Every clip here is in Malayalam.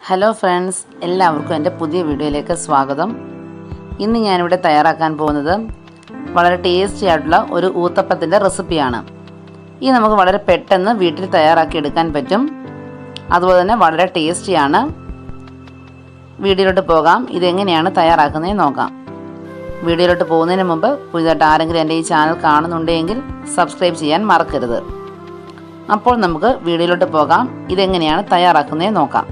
ഹലോ ഫ്രണ്ട്സ് എല്ലാവർക്കും എൻ്റെ പുതിയ വീഡിയോയിലേക്ക് സ്വാഗതം ഇന്ന് ഞാനിവിടെ തയ്യാറാക്കാൻ പോകുന്നത് വളരെ ടേസ്റ്റി ആയിട്ടുള്ള ഒരു ഊത്തപ്പത്തിൻ്റെ റെസിപ്പിയാണ് ഈ നമുക്ക് വളരെ പെട്ടെന്ന് വീട്ടിൽ തയ്യാറാക്കി എടുക്കാൻ പറ്റും അതുപോലെ തന്നെ വളരെ ടേസ്റ്റിയാണ് വീഡിയോയിലോട്ട് പോകാം ഇതെങ്ങനെയാണ് തയ്യാറാക്കുന്നതെന്ന് നോക്കാം വീഡിയോയിലോട്ട് പോകുന്നതിന് മുമ്പ് പുതിയതായിട്ട് ആരെങ്കിലും എൻ്റെ ഈ ചാനൽ കാണുന്നുണ്ടെങ്കിൽ സബ്സ്ക്രൈബ് ചെയ്യാൻ മറക്കരുത് അപ്പോൾ നമുക്ക് വീഡിയോയിലോട്ട് പോകാം ഇതെങ്ങനെയാണ് തയ്യാറാക്കുന്നതെന്ന് നോക്കാം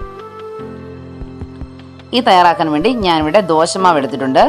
ഈ തയ്യാറാക്കാൻ വേണ്ടി ഞാനിവിടെ ദോശമാവ് എടുത്തിട്ടുണ്ട്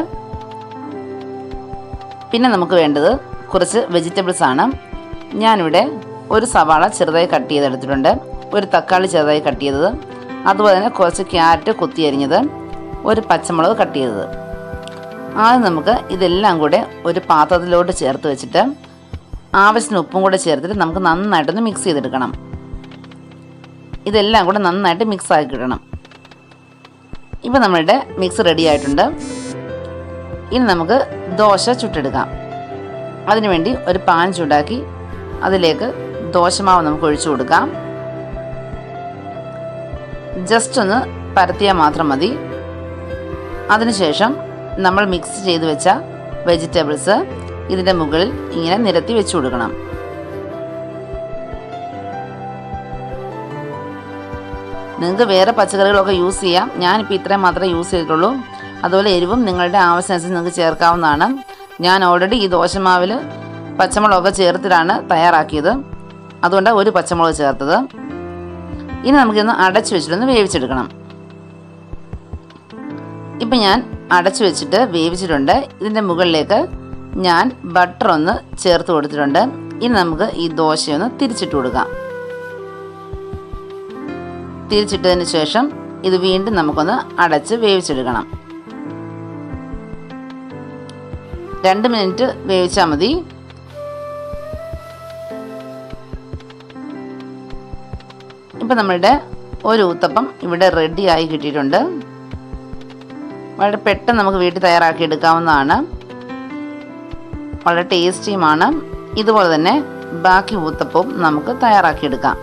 പിന്നെ നമുക്ക് വേണ്ടത് കുറച്ച് വെജിറ്റബിൾസ് ആണ് ഞാനിവിടെ ഒരു സവാള ചെറുതായി കട്ട് ചെയ്തെടുത്തിട്ടുണ്ട് ഒരു തക്കാളി ചെറുതായി കട്ട് ചെയ്തത് അതുപോലെ തന്നെ കുറച്ച് ക്യാരറ്റ് കുത്തിയരിഞ്ഞത് ഒരു പച്ചമുളക് കട്ട് ചെയ്തത് ആദ്യം നമുക്ക് ഇതെല്ലാം കൂടെ ഒരു പാത്രത്തിലോട്ട് ചേർത്ത് വെച്ചിട്ട് ആവശ്യത്തിന് ഉപ്പും കൂടെ ചേർത്തിട്ട് നമുക്ക് നന്നായിട്ടൊന്ന് മിക്സ് ചെയ്തെടുക്കണം ഇതെല്ലാം കൂടെ നന്നായിട്ട് മിക്സ് ആക്കി കിട്ടണം ഇപ്പം നമ്മളുടെ മിക്സ് റെഡി ആയിട്ടുണ്ട് ഇനി നമുക്ക് ദോശ ചുട്ടെടുക്കാം അതിനുവേണ്ടി ഒരു പാൻ ചൂടാക്കി അതിലേക്ക് ദോശമാവ് നമുക്ക് ഒഴിച്ചു കൊടുക്കാം ജസ്റ്റ് ഒന്ന് പരത്തിയാൽ മാത്രം മതി അതിനുശേഷം നമ്മൾ മിക്സ് ചെയ്ത് വെച്ച വെജിറ്റബിൾസ് ഇതിൻ്റെ മുകളിൽ ഇങ്ങനെ നിരത്തി വെച്ചു കൊടുക്കണം നിങ്ങൾക്ക് വേറെ പച്ചക്കറികളൊക്കെ യൂസ് ചെയ്യാം ഞാനിപ്പോൾ ഇത്രയും മാത്രമേ യൂസ് ചെയ്തിട്ടുള്ളൂ അതുപോലെ എരിവും നിങ്ങളുടെ ആവശ്യമനുസരിച്ച് നിങ്ങൾക്ക് ചേർക്കാവുന്നതാണ് ഞാൻ ഓൾറെഡി ഈ ദോശമാവിൽ പച്ചമുളകൊക്കെ ചേർത്തിട്ടാണ് തയ്യാറാക്കിയത് അതുകൊണ്ടാണ് ഒരു പച്ചമുളക് ചേർത്തത് ഇനി നമുക്കിന്ന് അടച്ചു വെച്ചിട്ടൊന്ന് വേവിച്ചെടുക്കണം ഇപ്പം ഞാൻ അടച്ചു വെച്ചിട്ട് വേവിച്ചിട്ടുണ്ട് ഇതിൻ്റെ മുകളിലേക്ക് ഞാൻ ബട്ടർ ഒന്ന് ചേർത്ത് കൊടുത്തിട്ടുണ്ട് ഇനി നമുക്ക് ഈ ദോശയൊന്ന് തിരിച്ചിട്ട് കൊടുക്കാം തിരിച്ചിട്ടതിന് ശേഷം ഇത് വീണ്ടും നമുക്കൊന്ന് അടച്ച് വേവിച്ചെടുക്കണം രണ്ട് മിനിറ്റ് വേവിച്ചാൽ മതി ഇപ്പം നമ്മളുടെ ഒരു ഊത്തപ്പം ഇവിടെ റെഡി ആയി കിട്ടിയിട്ടുണ്ട് വളരെ പെട്ടെന്ന് നമുക്ക് വീട്ടിൽ തയ്യാറാക്കി എടുക്കാവുന്നതാണ് വളരെ ടേസ്റ്റിയുമാണ് ഇതുപോലെ തന്നെ ബാക്കി ഊത്തപ്പവും നമുക്ക് തയ്യാറാക്കിയെടുക്കാം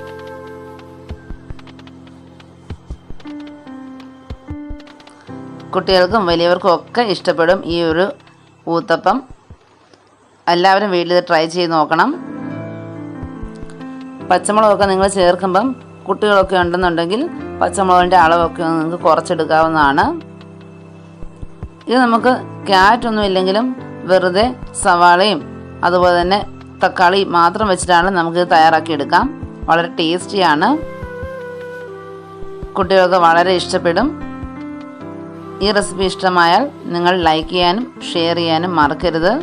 കുട്ടികൾക്കും വലിയവർക്കും ഒക്കെ ഇഷ്ടപ്പെടും ഈ ഒരു ഊത്തപ്പം എല്ലാവരും വീട്ടിൽ ഇത് ട്രൈ ചെയ്ത് നോക്കണം പച്ചമുളകൊക്കെ നിങ്ങൾ ചേർക്കുമ്പം കുട്ടികളൊക്കെ ഉണ്ടെന്നുണ്ടെങ്കിൽ പച്ചമുളകിൻ്റെ അളവൊക്കെ നിങ്ങൾക്ക് കുറച്ചെടുക്കാവുന്നതാണ് ഇത് നമുക്ക് ക്യാരറ്റ് ഒന്നും ഇല്ലെങ്കിലും വെറുതെ സവാളയും അതുപോലെ തന്നെ തക്കാളി മാത്രം വെച്ചിട്ടാണ് നമുക്ക് തയ്യാറാക്കി എടുക്കാം വളരെ ടേസ്റ്റിയാണ് കുട്ടികൾക്ക് വളരെ ഇഷ്ടപ്പെടും ഈ റെസിപ്പി ഇഷ്ടമായാൽ നിങ്ങൾ ലൈക്ക് ചെയ്യാനും ഷെയർ ചെയ്യാനും മറക്കരുത്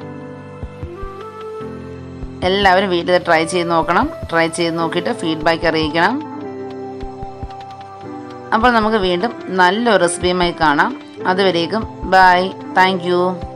എല്ലാവരും വീട്ടിൽ ട്രൈ ചെയ്ത് നോക്കണം ട്രൈ ചെയ്ത് നോക്കിയിട്ട് ഫീഡ്ബാക്ക് അറിയിക്കണം അപ്പോൾ നമുക്ക് വീണ്ടും നല്ലൊരു റെസിപ്പിയുമായി കാണാം അതുവരേക്കും ബൈ താങ്ക്